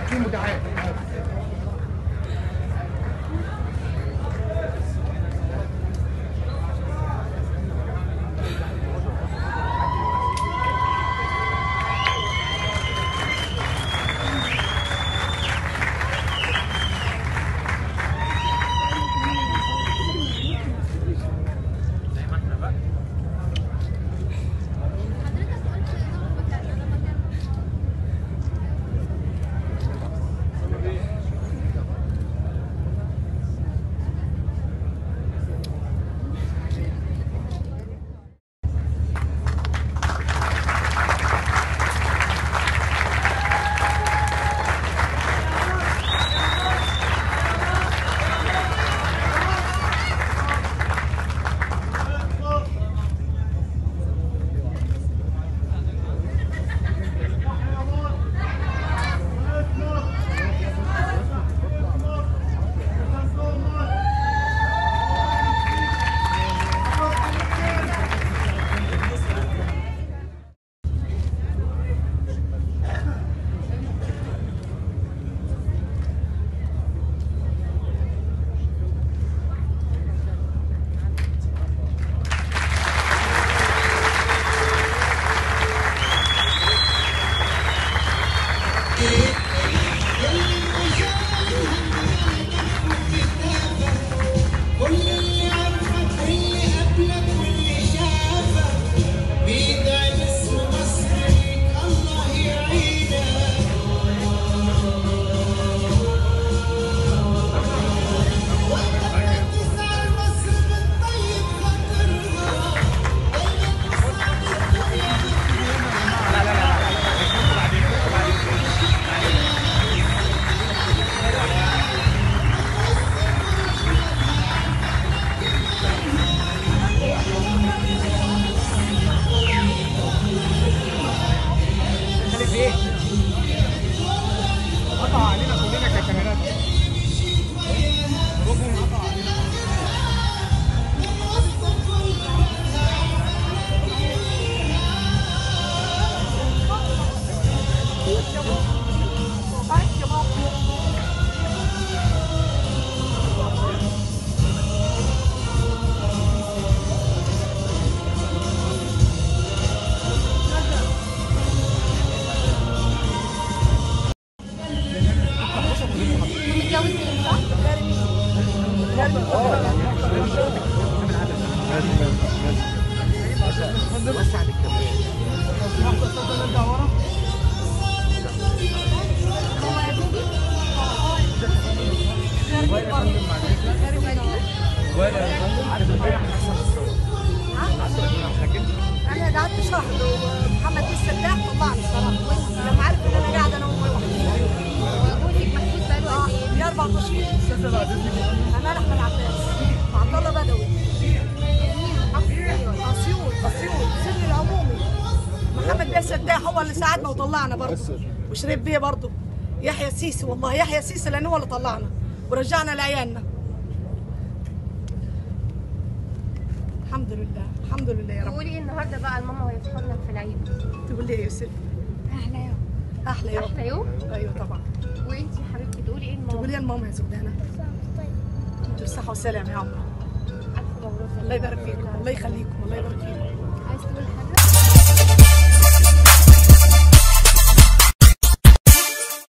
في مدعاه واللي عرفك واللي قبلك واللي شافك بيدعي باسم مصر ليك الله يعينك وانت بتسعى مصر بالطيب خاطرها دايما وصعب الدنيا خالد ايه؟ قطع علينا كلنا ككاميرات ربهم قطع علينا متجوزين صح؟ هو ابني انا قعدت شهر ومحمد لسه ارتاح طلعني صراحه لما عرف ان انا قاعده انا وامي وحدي وجوزك محبوس بقاله قد ايه؟ في اربع اشهر انا احمد عباس وعبد الله بدوي اسيوط اسيوط سن العمومي محمد بيه سداح هو اللي ساعدنا وطلعنا برضه وشريف بيه برضه يحيى السيسي والله يحيى السيسي لان هو اللي طلعنا ورجعنا لعيالنا الحمد لله الحمد لله يا رب تقولي ايه النهارده بقى الماما وهي في حضنك في العيد؟ تقول لي ايه يا يوسف احلى يوم احلى يوم احلى يوم ايوه طبعا وانت يا حبيبتي تقولي ايه تقول لماما؟ يا الماما يا زبدانه انتوا بالصحه والسلامه يا عمرو الف مبروك الله يبارك فيكم الله يخليكم الله يبارك فيكم عايز تقول حاجه؟